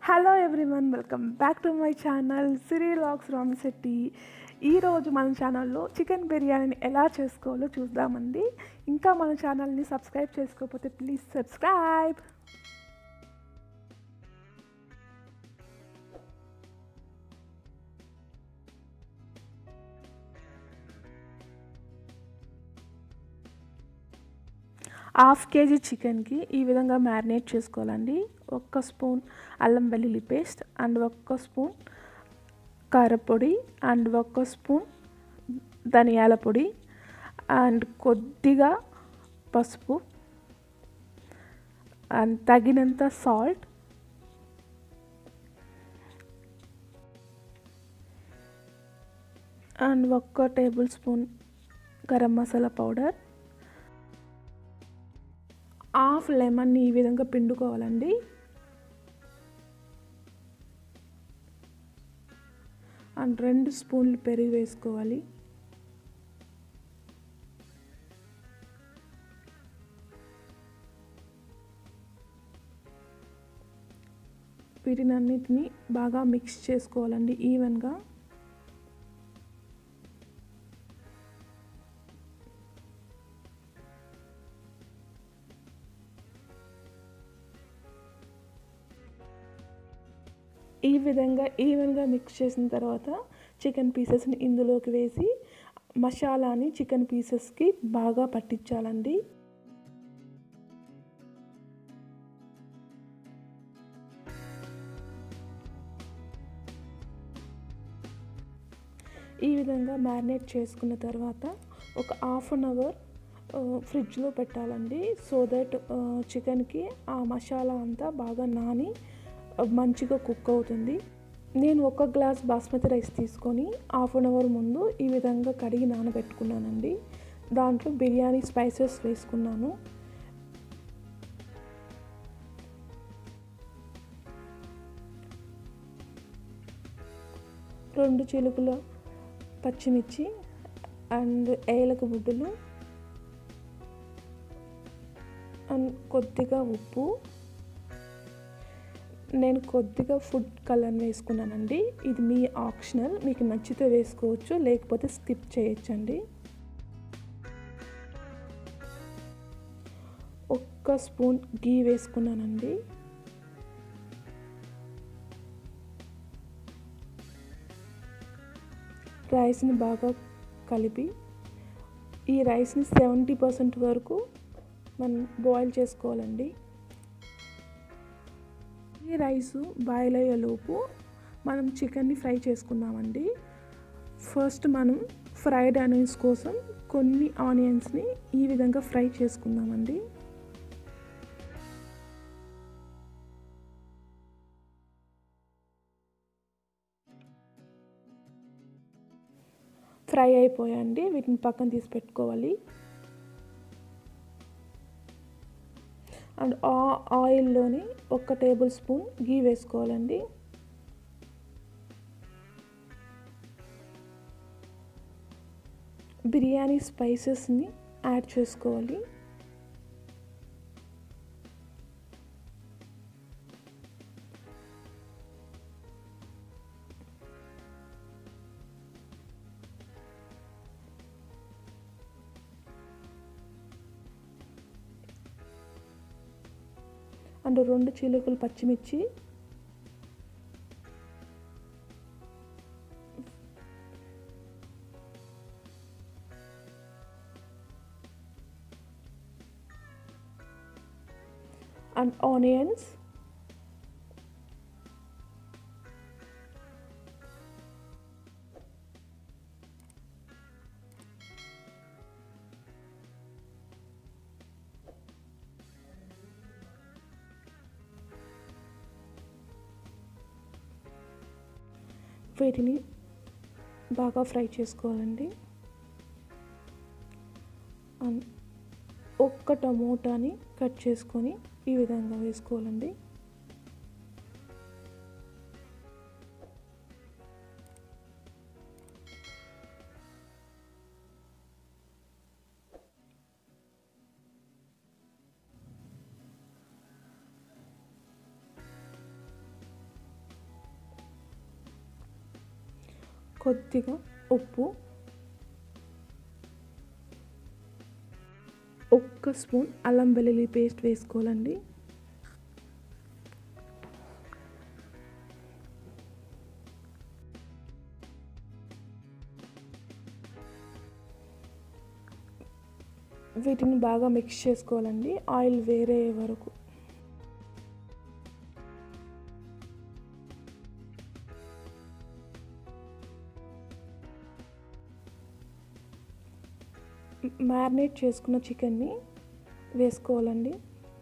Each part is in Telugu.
hello everyone welcome back to my channel Siri లాక్స్ రామశెట్టి ఈరోజు మన ఛానల్లో చికెన్ బిర్యానీని ఎలా చేసుకోవాలో చూద్దామండి ఇంకా మన ఛానల్ని సబ్స్క్రైబ్ చేసుకోకపోతే ప్లీజ్ సబ్స్క్రైబ్ హాఫ్ కేజీ చికెన్కి ఈ విధంగా మ్యారినేట్ చేసుకోవాలండి ఒక్క స్పూన్ అల్లం వెల్లుల్లి పేస్ట్ అండ్ ఒక్క స్పూన్ కారపొడి అండ్ ఒక్క స్పూన్ ధనియాల పొడి అండ్ కొద్దిగా పసుపు అండ్ తగినంత సాల్ట్ అండ్ ఒక్క tablespoon garam masala powder half లెమన్ని ఈ విధంగా పిండుకోవాలండి అండ్ రెండు స్పూన్లు పెరుగు వేసుకోవాలి వీటిని అన్నిటిని బాగా మిక్స్ చేసుకోవాలండి ఈవెన్గా ఈ విధంగా ఈవెన్గా మిక్స్ చేసిన తర్వాత చికెన్ పీసెస్ని ఇందులోకి వేసి మసాలాని చికెన్ పీసెస్కి బాగా పట్టించాలండి ఈ విధంగా మ్యారినేట్ చేసుకున్న తర్వాత ఒక హాఫ్ అన్ అవర్ ఫ్రిడ్జ్లో పెట్టాలండి సో దట్ చికెన్కి ఆ మసాలా అంతా బాగా నాని మంచిగా కుక్ అవుతుంది నేను ఒక గ్లాస్ బాస్మతి రైస్ తీసుకొని హాఫ్ అన్ అవర్ ముందు ఈ విధంగా కడిగి నానబెట్టుకున్నానండి దాంట్లో బిర్యానీ స్పైసెస్ వేసుకున్నాను రెండు చిలుకల పచ్చిమిర్చి అండ్ ఏలక బుడ్డలు అండ్ కొద్దిగా ఉప్పు నేను కొద్దిగా ఫుడ్ కలర్ వేసుకున్నానండి ఇది మీ ఆప్షనల్ మీకు నచ్చితే వేసుకోవచ్చు లేకపోతే స్కిప్ చేయొచ్చండి ఒక్క స్పూన్ గీ వేసుకున్నానండి రైస్ని బాగా కలిపి ఈ రైస్ని సెవెంటీ పర్సెంట్ వరకు మనం బాయిల్ చేసుకోవాలండి ఈ రైస్ బాయిల్ అయ్యేలోపు మనం చికెన్ని ఫ్రై చేసుకుందామండి ఫస్ట్ మనం ఫ్రైడ్ ఆనియన్స్ కోసం కొన్ని ఆనియన్స్ని ఈ విధంగా ఫ్రై చేసుకుందామండి ఫ్రై అయిపోయాయండి వీటిని పక్కన తీసి పెట్టుకోవాలి అండ్ ఆ ఆయిల్లోని ఒక టేబుల్ స్పూన్ గీ వేసుకోవాలండి బిర్యానీ స్పైసెస్ని యాడ్ చేసుకోవాలి అండ్ రెండు చిలుకలు పచ్చిమిర్చి అండ్ ఆనియన్స్ వీటిని బాగా ఫ్రై చేసుకోవాలండి ఒక్క టమోటాని కట్ చేసుకొని ఈ విధంగా వేసుకోవాలండి కొద్దిగా ఉప్పు ఒక్క స్పూన్ అల్లం వెల్లుల్లి పేస్ట్ వేసుకోవాలండి వీటిని బాగా మిక్స్ చేసుకోవాలండి ఆయిల్ వేరే వరకు మ్యారినేట్ చేసుకున్న చికెన్ని వేసుకోవాలండి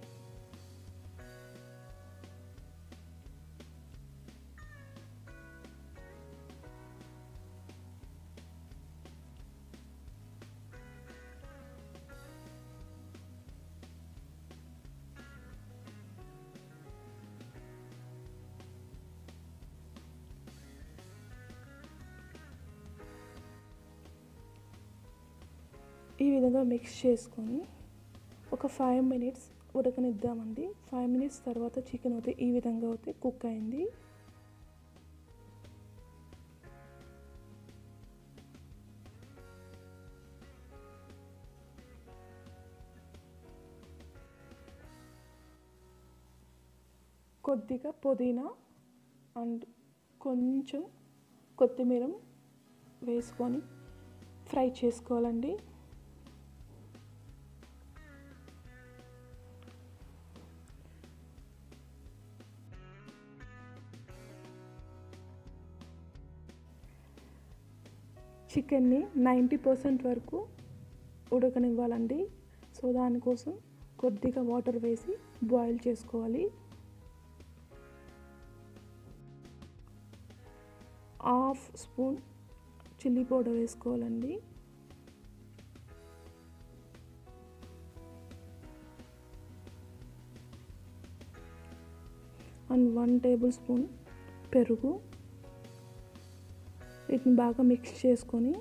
ఈ విధంగా మిక్స్ చేసుకొని ఒక ఫైవ్ మినిట్స్ ఉడకనిద్దామండి ఫైవ్ మినిట్స్ తర్వాత చికెన్ అయితే ఈ విధంగా అయితే కుక్ అయింది కొద్దిగా పుదీనా అండ్ కొంచెం కొత్తిమీర వేసుకొని ఫ్రై చేసుకోవాలండి చికెన్ని నైంటీ పర్సెంట్ వరకు ఉడకనివ్వాలండి సో దానికోసం కొద్దిగా వాటర్ వేసి బాయిల్ చేసుకోవాలి హాఫ్ స్పూన్ చిల్లీ పౌడర్ వేసుకోవాలండి అండ్ వన్ టేబుల్ స్పూన్ పెరుగు వీటిని బాగా మిక్స్ చేసుకొని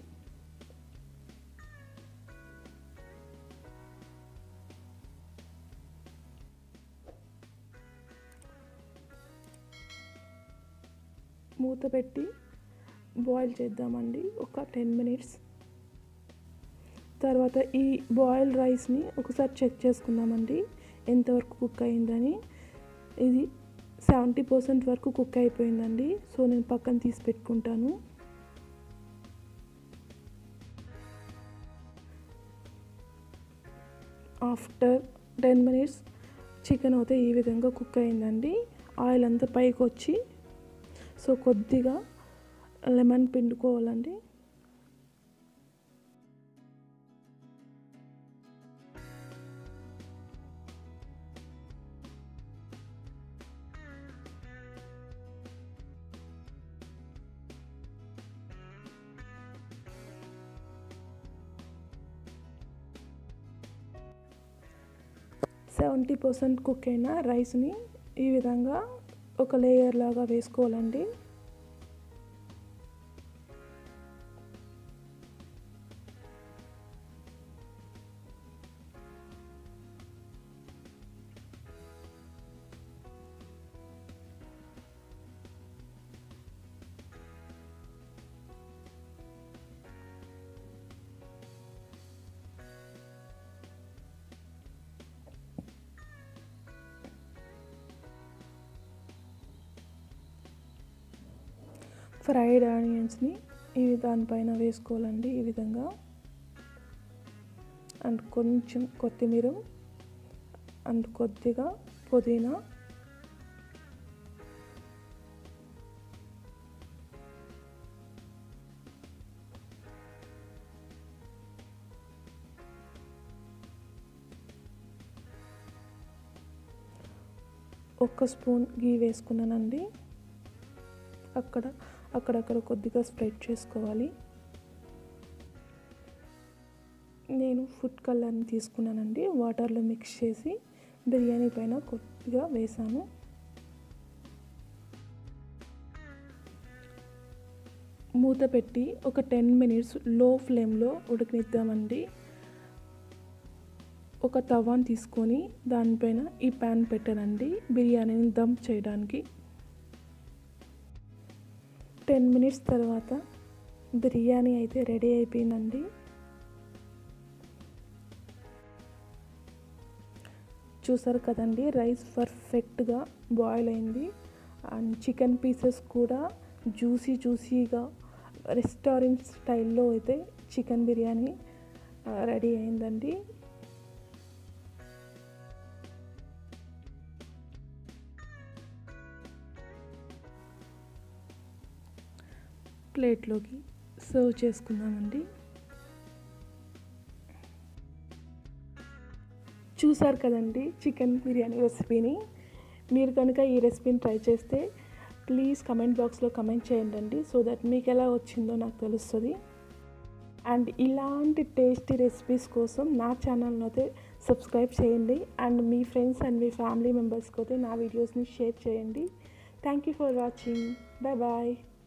మూత పెట్టి బాయిల్ చేద్దామండి ఒక టెన్ మినిట్స్ తర్వాత ఈ బాయిల్ రైస్ని ఒకసారి చెక్ చేసుకుందామండి ఎంతవరకు కుక్ అయిందని ఇది సెవెంటీ పర్సెంట్ వరకు కుక్ అయిపోయిందండి సో నేను పక్కన తీసి పెట్టుకుంటాను ఆఫ్టర్ టెన్ మినిట్స్ చికెన్ అయితే ఈ విధంగా కుక్ అయిందండి ఆయిల్ అంతా పైకి వచ్చి సో కొద్దిగా లెమన్ పిండుకోవాలండి సెవెంటీ పర్సెంట్ కుక్ అయిన రైస్ని ఈ విధంగా ఒక లేయర్ లాగా వేసుకోవాలండి ఫ్రైడ్ ఆనియన్స్ని ఈ దానిపైన వేసుకోవాలండి ఈ విధంగా అండ్ కొంచెం కొత్తిమీర అండ్ కొద్దిగా పుదీనా ఒక్క స్పూన్ గీ వేసుకున్నానండి అక్కడ అక్కడక్కడ కొద్దిగా స్ప్రెడ్ చేసుకోవాలి నేను ఫుడ్ కలర్ని తీసుకున్నానండి వాటర్లో మిక్స్ చేసి బిర్యానీ పైన కొద్దిగా వేసాను మూత పెట్టి ఒక టెన్ మినిట్స్ లో ఫ్లేమ్లో ఉడకనిద్దామండి ఒక తవాని తీసుకొని దానిపైన ఈ ప్యాన్ పెట్టానండి బిర్యానీని దమ్ చేయడానికి టెన్ మినిట్స్ తర్వాత బిర్యానీ అయితే రెడీ అయిపోయిందండి చూసారు కదండి రైస్ పర్ఫెక్ట్గా బాయిల్ అయింది అండ్ చికెన్ పీసెస్ కూడా జ్యూసీ జ్యూసీగా రెస్టారెంట్ స్టైల్లో అయితే చికెన్ బిర్యానీ రెడీ అయిందండి ప్లేట్లోకి సర్వ్ చేసుకుందామండి చూసారు కదండి చికెన్ బిర్యానీ రెసిపీని మీరు కనుక ఈ రెసిపీని ట్రై చేస్తే ప్లీజ్ కమెంట్ బాక్స్లో కమెంట్ చేయండి సో దట్ మీకు ఎలా వచ్చిందో నాకు తెలుస్తుంది అండ్ ఇలాంటి టేస్టీ రెసిపీస్ కోసం నా ఛానల్ని అయితే సబ్స్క్రైబ్ చేయండి అండ్ మీ ఫ్రెండ్స్ అండ్ మీ ఫ్యామిలీ మెంబర్స్కి అయితే నా వీడియోస్ని షేర్ చేయండి thank you for watching bye bye